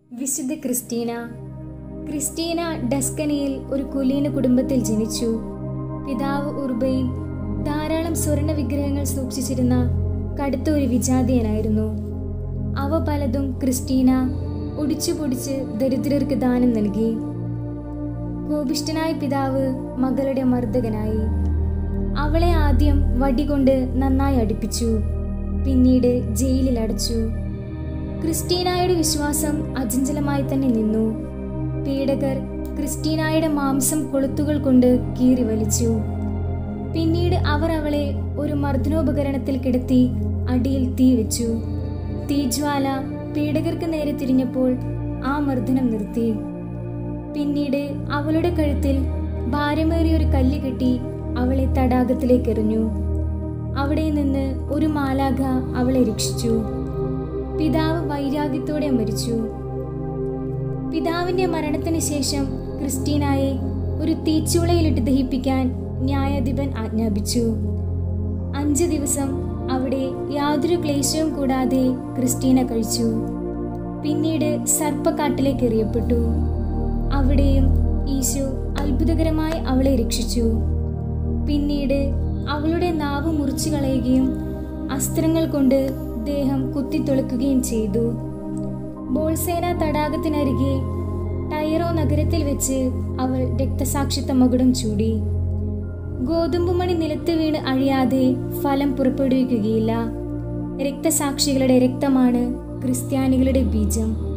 വിശുദ്ധ Christina Christina ഡസ്കനിയിൽ ഒരു കുലീന കുടുംബത്തിൽ ജനിച്ചു പിതാവ് ഉർബയിൽ ധാരാളം സ്വർണ്ണ വിഗ്രഹങ്ങൾ സൂക്ഷിച്ചിരുന്ന കടുത്ത ഒരു വിജാതിയനായിരുന്നു അവ പലതും ക്രിസ്റ്റീന ഒടിച്ചു പൊടിച്ച് ദരിദ്രർക്ക് ദാനം നൽകി കോപിഷ്ഠനായ പിതാവ് മകളുടെ മർദ്ദകനായി അവളെ ആദ്യം വടികൊണ്ട് നന്നായി അടുപ്പിച്ചു പിന്നീട് ജയിലിൽ അടച്ചു ക്രിസ്റ്റീനായുടെ വിശ്വാസം അചഞ്ചലമായി തന്നെ നിന്നു പീഡകർ ക്രിസ്റ്റീനായുടെ മാംസം കൊളുത്തുകൾ കൊണ്ട് കീറി വലിച്ചു പിന്നീട് അവർ അവളെ ഒരു മർദ്ദനോപകരണത്തിൽ കിടത്തി അടിയിൽ തീ വെച്ചു തീജ്വാല പീഡകർക്ക് നേരെ തിരിഞ്ഞപ്പോൾ ആ മർദ്ദനം നിർത്തി പിന്നീട് അവളുടെ കഴുത്തിൽ ഭാരമേറിയ ഒരു കല്ല് കെട്ടി അവളെ തടാകത്തിലേക്ക് എറിഞ്ഞു അവിടെ നിന്ന് ഒരു മാലാഖ അവളെ രക്ഷിച്ചു പിതാവ് വൈരാഗ്യത്തോടെ മരിച്ചു പിതാവിന്റെ മരണത്തിന് ശേഷം ക്രിസ്റ്റീനായെ ഒരു തീച്ചൂളയിലിട്ട് ദഹിപ്പിക്കാൻ ന്യായാധിപൻ ആജ്ഞാപിച്ചു അഞ്ച് ദിവസം അവിടെ യാതൊരു ക്ലേശവും കൂടാതെ ക്രിസ്റ്റീന കഴിച്ചു പിന്നീട് സർപ്പക്കാട്ടിലേക്ക് എറിയപ്പെട്ടു അവിടെയും ഈശോ അത്ഭുതകരമായി അവളെ രക്ഷിച്ചു പിന്നീട് അവളുടെ നാവ് മുറിച്ചു കളയുകയും അസ്ത്രങ്ങൾ കൊണ്ട് ദേഹം കുത്തിത്തൊളിക്കുകയും ചെയ്തു ബോൾസേന തടാകത്തിനരികെ ടൈറോ നഗരത്തിൽ വെച്ച് അവൾ രക്തസാക്ഷിത്വ മകുടം ചൂടി ഗോതമ്പുമണി നിലത്ത് വീണ് അഴിയാതെ ഫലം പുറപ്പെടുവിക്കുകയില്ല രക്തസാക്ഷികളുടെ രക്തമാണ് ക്രിസ്ത്യാനികളുടെ ബീജം